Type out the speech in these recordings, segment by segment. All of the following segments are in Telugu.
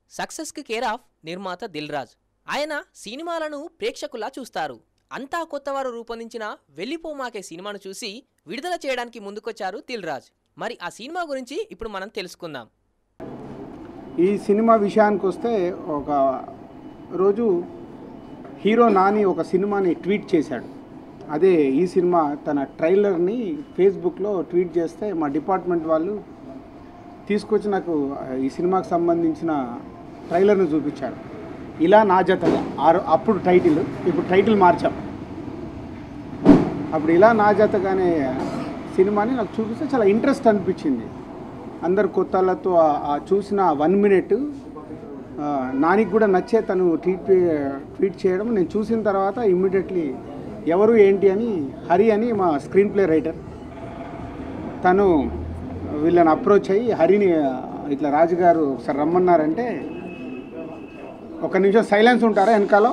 సక్సెస్కి కేర్ ఆఫ్ నిర్మాత దిల్ రాజ్ ఆయన సినిమాలను ప్రేక్షకులా చూస్తారు అంతా కొత్తవారు రూపొందించిన వెళ్ళిపోమాకే సినిమాను చూసి విడుదల చేయడానికి ముందుకొచ్చారు దిల్ రాజ్ మరి ఆ సినిమా గురించి ఇప్పుడు మనం తెలుసుకుందాం ఈ సినిమా విషయానికి వస్తే ఒక రోజు హీరో నాని ఒక సినిమాని ట్వీట్ చేశాడు అదే ఈ సినిమా తన ట్రైలర్ని ఫేస్బుక్లో ట్వీట్ చేస్తే మా డిపార్ట్మెంట్ వాళ్ళు తీసుకొచ్చి నాకు ఈ సినిమాకి సంబంధించిన ట్రైలర్ని చూపించాడు ఇలా నా జతగా ఆరు- అప్పుడు టైటిల్ ఇప్పుడు టైటిల్ మార్చాం అప్పుడు ఇలా నా జతగానే సినిమాని నాకు చూపిస్తే చాలా ఇంట్రెస్ట్ అనిపించింది అందరు కొత్తలతో ఆ- ఆ చూసిన వన్ మినిట్ నానికి కూడా నచ్చే తను ట్వీట్ ట్వీట్ చేయడం నేను చూసిన తర్వాత ఇమ్మీడియట్లీ ఎవరు ఏంటి అని హరి అని మా స్క్రీన్ ప్లే రైటర్ తను వీళ్ళని అప్రోచ్ అయ్యి హరిని ఇట్లా రాజుగారు ఒకసారి రమ్మన్నారంటే ఒక నిమిషం సైలెన్స్ ఉంటారా వెనకాల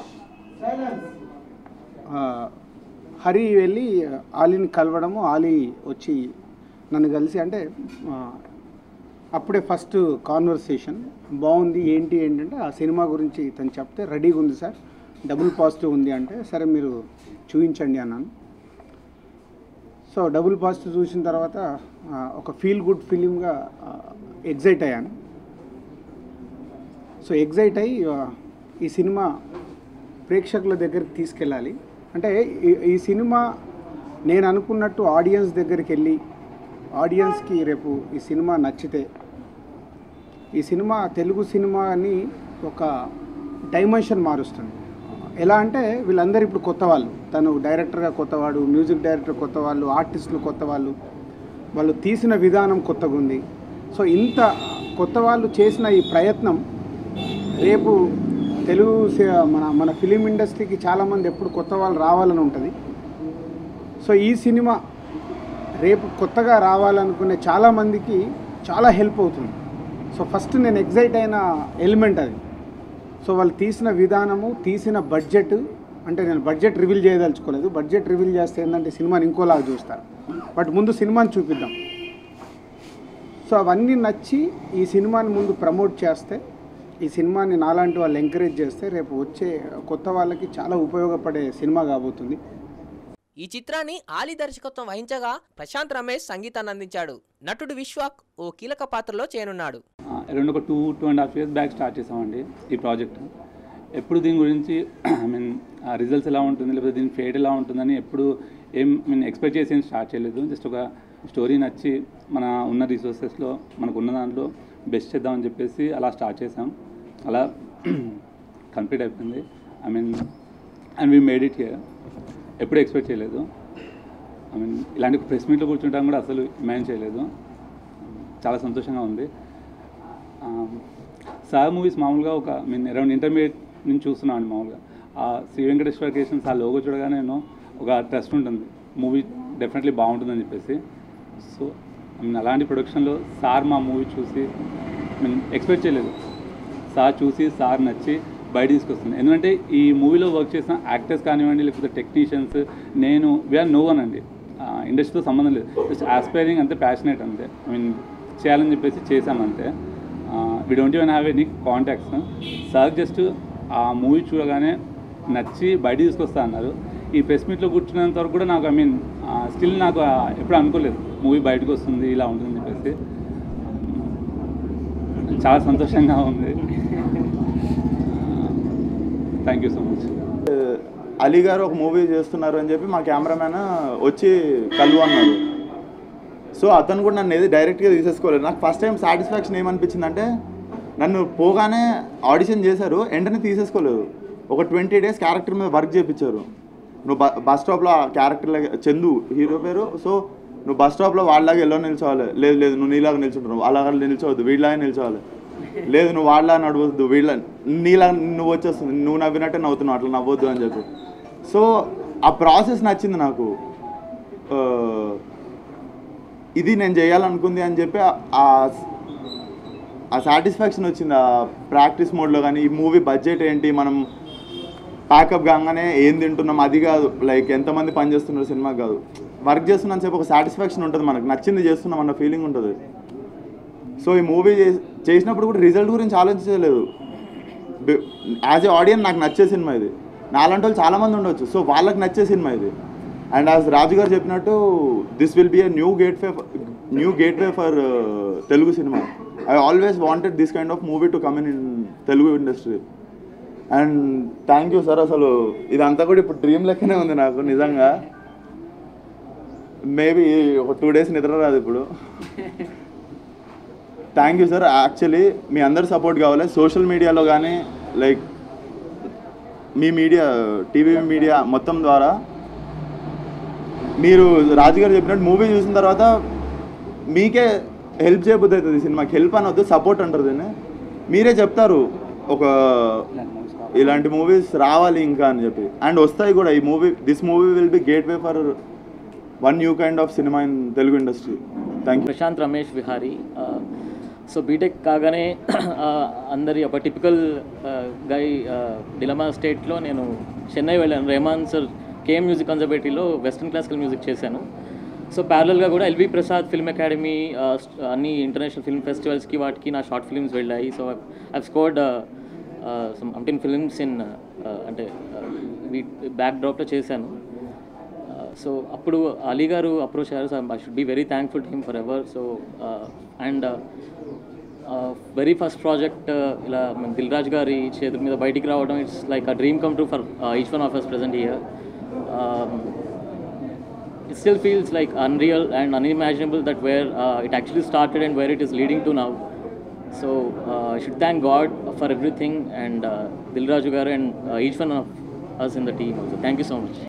ఆ, హరి వెళ్ళి ఆలీని కలవడము ఆలీ వచ్చి నన్ను కలిసి అంటే ఆ, అప్పుడే ఫస్ట్ కాన్వర్సేషన్ బాగుంది ఏంటి ఏంటంటే ఆ సినిమా గురించి తను చెప్తే రెడీగా ఉంది సార్ డబుల్ పాజిటివ్ ఉంది అంటే సరే మీరు చూపించండి అన్నాను సో డబుల్ పాజిటివ్ చూసిన తర్వాత ఆ, ఒక ఫీల్ గుడ్ ఫిలింగా ఎగ్జైట్ అయ్యాను సో ఎగ్జైట్ అయ్యి ఆ, ఈ సినిమా ప్రేక్షకుల దగ్గరికి తీసుకెళ్ళాలి అంటే ఈ ఈ సినిమా నేను అనుకున్నట్టు ఆడియన్స్ దగ్గరికి వెళ్ళి ఆడియన్స్కి రేపు ఈ సినిమా నచ్చితే ఈ సినిమా తెలుగు సినిమాని ఒక డైమెన్షన్ మారుస్తుంది ఎలా అంటే వీళ్ళందరూ ఇప్పుడు కొత్త వాళ్ళు తను డైరెక్టర్గా కొత్తవాడు మ్యూజిక్ డైరెక్టర్ కొత్త వాళ్ళు ఆర్టిస్టులు కొత్త వాళ్ళు వాళ్ళు తీసిన విధానం కొత్తగా ఉంది సో ఇంత కొత్త వాళ్ళు చేసిన ఈ ప్రయత్నం రేపు తెలుగు సి- మన మన ఫిలిం ఇండస్ట్రీకి చాలామంది ఎప్పుడు కొత్త వాళ్ళు రావాలని ఉంటుంది సో ఈ సినిమా రేపు కొత్తగా రావాలనుకునే చాలామందికి చాలా హెల్ప్ అవుతుంది సో ఫస్ట్ నేను ఎగ్జైట్ అయిన ఎలిమెంట్ అది సో వాళ్ళు తీసిన విధానము తీసిన బడ్జెట్ అంటే నేను బడ్జెట్ రివీల్ చేయదలుచుకోలేదు బడ్జెట్ రివీల్ చేస్తే ఏంటంటే సినిమాని ఇంకోలాగా చూస్తారు బట్ ముందు సినిమాని చూపిద్దాం సో అవన్నీ నచ్చి ఈ సినిమాని ముందు ప్రమోట్ చేస్తే ఈ సినిమాని నాలాంటి వాళ్ళు ఎంకరేజ్ చేస్తే రేపు వచ్చే కొత్త వాళ్ళకి చాలా ఉపయోగపడే సినిమా కాబోతుంది ఈ చిత్రాన్ని ఆలీ దర్శకత్వం వహించగా ప్రశాంత్ రమేష్ సంగీతాన్ని అందించాడు నటుడు విశ్వాక్ ఓ కీలక పాత్రలో చేరున్నాడు రెండు ఒక two two and half years back start చేసామండి ఈ ప్రాజెక్ట్ ఎప్పుడు దీని గురించి ఐ మీన్ రిజల్ట్స్ ఎలా ఉంటుంది లేకపోతే దీని ఫేట్ ఎలా ఉంటుందని ఎప్పుడు ఏం మీన్ ఎక్స్పెక్ట్ చేసి ఏం స్టార్ట్ చేయలేదు జస్ట్ ఒక స్టోరీ నచ్చి మన ఉన్న రిసోర్సెస్లో మనకు ఉన్న దాంట్లో బెస్ట్ చేద్దామని చెప్పేసి అలా స్టార్ట్ చేసాం అలా కంప్లీట్ అయిపోయింది I mean and we made it here ఎప్పుడు ఎక్స్పెక్ట్ చేయలేదు ఐ మీన్ ఇలాంటి ప్రెస్ మీట్లో కూర్చుంటాం కూడా అసలు ఇమాజిన్ చేయలేదు చాలా సంతోషంగా ఉంది సార్ మూవీస్ మామూలుగా ఒక మీన్ అరౌండ్ ఇంటర్మీడియట్ నుంచి చూస్తున్నాను మామూలుగా ఆ శ్రీ వెంకటేశ్వర క్రియేషన్స్ ఆ లోగో చూడగానే నేను ఒక ట్రస్ట్ ఉంటుంది మూవీ డెఫినెట్లీ బాగుంటుందని చెప్పేసి సో ఐ మీన్ అలాంటి ప్రొడక్షన్లో సార్ మా మూవీ చూసి మీన్ ఎక్స్పెక్ట్ చేయలేదు సార్ చూసి సార్ నచ్చి బయట తీసుకొస్తుంది ఎందుకంటే ఈ మూవీలో వర్క్ చేసిన యాక్టర్స్ కానివ్వండి లేకపోతే టెక్నీషియన్స్ నేను వీఆర్ నో వన్ అండి ఇండస్ట్రీతో సంబంధం లేదు జస్ట్ ఆస్పైరింగ్ అంతే ప్యాషనేట్ అంతే ఐ మీన్ చేయాలని చెప్పేసి చేశాం అంతే we don't even have any contacts sir just ఆ మూవీ చూడగానే నచ్చి బయట తీసుకొస్తా అన్నారు ఈ ప్రెస్ మీట్లో కూర్చున్నంత వరకు కూడా నాకు ఐ మీన్ స్టిల్ నాకు ఆ, ఎప్పుడు అనుకోలేదు మూవీ బయటకు వస్తుంది ఇలా ఉంటుందని చెప్పేసి చాలా సంతోషంగా ఉంది thank you so much Ali గారు ఒక మూవీ చేస్తున్నారు అని చెప్పి మా కెమెరామ్యాన్ వచ్చి కలువు అన్నారు సో అతను కూడా నన్ను ఏది డైరెక్ట్గా తీసేసుకోలేదు నాకు ఫస్ట్ టైం సాటిస్ఫాక్షన్ ఏమనిపించింది అంటే నన్ను పోగానే ఆడిషన్ చేశారు వెంటనే తీసేసుకోలేదు ఒక ట్వంటీ డేస్ క్యారెక్టర్ మీద వర్క్ చేయించారు నువ్వు బ బస్ స్టాప్లో ఆ క్యారెక్టర్ చందు హీరో పేరు సో నువ్వు బస్ స్టాప్లో వాళ్ళలాగా ఎలా నిల్చోవాలి లేదు లేదు నువ్వు నీలాగా నిల్చుంటున్నావు అలాగా నిల్చోవద్దు వీళ్ళలాగా నిల్చోవాలి లేదు నువ్వు వాళ్ళ నడవద్దు వీళ్ళ నీలా నువ్వు వచ్చేస్తుంది నువ్వు నవ్వినట్టే నవ్వుతున్నావు అట్లా నవ్వద్దు అని చెప్పి సో ఆ ప్రాసెస్ నచ్చింది నాకు ఆ, ఇది నేను చేయాలనుకుంది అని చెప్పి ఆ- ఆ ఆ సాటిస్ఫాక్షన్ వచ్చింది ఆ ప్రాక్టీస్ మోడ్లో కానీ ఈ మూవీ బడ్జెట్ ఏంటి మనం ప్యాకప్ కాగానే ఏం తింటున్నాం అది కాదు లైక్ ఎంతమంది పని చేస్తున్నారు సినిమా కాదు వర్క్ చేస్తున్నాను చెప్పి ఒక సాటిస్ఫాక్షన్ ఉంటుంది మనకు నచ్చింది చేస్తున్నాం అన్న ఫీలింగ్ ఉంటుంది సో ఈ మూవీ చేసినప్పుడు కూడా రిజల్ట్ గురించి ఆలోచించలేదు యాజ్ ఏ ఆడియన్స్ నాకు నచ్చే సినిమా ఇది నాలాంటి వాళ్ళు చాలామంది ఉండొచ్చు సో వాళ్ళకి నచ్చే సినిమా ఇది అండ్ యాజ్ రాజు గారు చెప్పినట్టు this will be a new gateway new gateway for Telugu cinema I always wanted this kind of movie to come in in Telugu industry and thank you sir అసలు ఇదంతా కూడా ఇప్పుడు డ్రీమ్ లెక్కనే ఉంది నాకు నిజంగా మేబీ ఒక టూ డేస్ నిద్ర రాదు ఇప్పుడు థ్యాంక్ యూ సార్ యాక్చువల్లీ మీ అందరి సపోర్ట్ కావాలి సోషల్ మీడియాలో కానీ లైక్ మీ మీడియా టీవీ మీడియా మొత్తం ద్వారా మీరు రాజుగారు చెప్పినట్టు మూవీ చూసిన తర్వాత మీకే హెల్ప్ చేయబుద్ధి అవుతుంది ఈ సినిమాకి హెల్ప్ అనొద్దు సపోర్ట్ అంటారు దీన్ని మీరే చెప్తారు ఒక ఇలాంటి మూవీస్ రావాలి ఇంకా అని చెప్పి అండ్ వస్తాయి కూడా ఈ movie this movie will be gateway for one new kind of cinema in Telugu industry thank you Prashanth Ramesh Vihari so B Tech కాగానే ఆ, అందరి ఒక టిపికల్ గై డిలమా స్టేట్లో నేను చెన్నై వెళ్ళాను రెహమాన్ సార్ కేఎం మ్యూజిక్ కన్జర్వేటరీలో వెస్ట్రన్ క్లాసికల్ మ్యూజిక్ చేశాను సో ప్యారలల్గా కూడా ఎల్వి ప్రసాద్ ఫిల్మ్ అకాడమీ అన్ని ఇంటర్నేషనల్ ఫిల్మ్ ఫెస్టివల్స్కి వాటికి నా షార్ట్ ఫిల్మ్స్ వెళ్ళాయి సో ఐ స్కోర్డ్ సమ్ అంటిన్ ఫిల్మ్స్ ఇన్ అంటే బ్యాక్ డ్రాప్లో చేశాను సో అప్పుడు అలీ గారు అప్రోచ్ అయ్యారు so I should be very thankful to him for ever so and very first project ఇలా మన దిల్ రాజు గారి చేతుల మీద బయటికి రావడం it's like a dream come true for each one of us present year it still feels like unreal and unimaginable that where uh, it actually started and where it is leading to now. So uh, I should thank God for everything and uh, Dilraju Garu and uh, each one of us in the team also. Thank you so much.